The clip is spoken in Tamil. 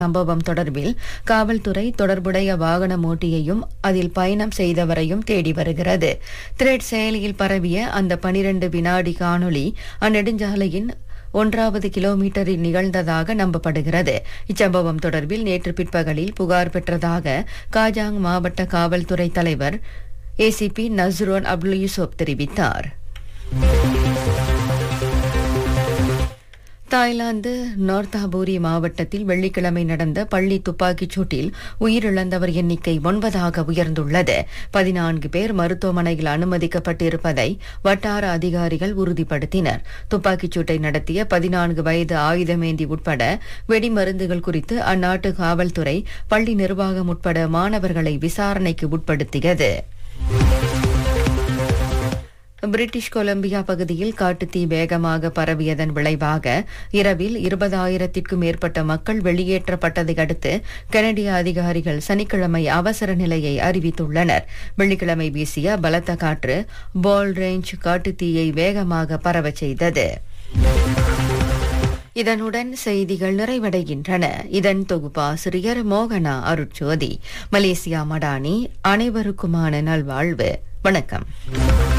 சம்பவம் தொடர்பில் காவல்துறை தொடர்புடைய வாகனம் ஓட்டியையும் அதில் பயணம் செய்தவரையும் தேடி வருகிறது த்ரெட் செயலியில் பரவிய அந்த பனிரண்டு வினாடி காணொளி அந்நெடுஞ்சாலையின் ஒன்றாவது கிலோமீட்டரில் நிகழ்ந்ததாக நம்பப்படுகிறது இச்சம்பவம் தொடர்பில் நேற்று பிற்பகலில் புகார் பெற்றதாக காஜாங் மாவட்ட காவல்துறை தலைவர் ஏசிபி நஸ்ரோன் அப்துல் யூசுப் தெரிவித்தார் தாய்லாந்து நார்த்தாபூரி மாவட்டத்தில் வெள்ளிக்கிழமை நடந்த பள்ளி துப்பாக்கிச் சூட்டில் உயிரிழந்தவர் எண்ணிக்கை ஒன்பதாக உயர்ந்துள்ளது பதினான்கு பேர் மருத்துவமனையில் அனுமதிக்கப்பட்டிருப்பதை வட்டார அதிகாரிகள் உறுதிப்படுத்தினர் துப்பாக்கிச் சூட்டை நடத்திய பதினான்கு வயது ஆயுதமேந்தி உட்பட வெடிமருந்துகள் குறித்து அந்நாட்டு காவல்துறை பள்ளி நிர்வாகம் உட்பட மாணவர்களை விசாரணைக்கு உட்படுத்தியது பிரிட்டிஷ் கொலம்பியா பகுதியில் காட்டுத்தீ வேகமாக பரவியதன் விளைவாக இரவில் இருபதாயிரத்திற்கும் மேற்பட்ட மக்கள் வெளியேற்றப்பட்டதை அடுத்து கனடிய அதிகாரிகள் சனிக்கிழமை அவசர நிலையை அறிவித்துள்ளனர் வெள்ளிக்கிழமை வீசிய பலத்த காற்று பால் ரேஞ்ச் காட்டுத்தீயை வேகமாக பரவச் செய்தது இதனுடன் செய்திகள் நிறைவடைகின்றன இதன் தொகுப்பாசிரியர் மோகனா அருட்சோதி மலேசியா மடானி அனைவருக்குமான நல்வாழ்வு வணக்கம்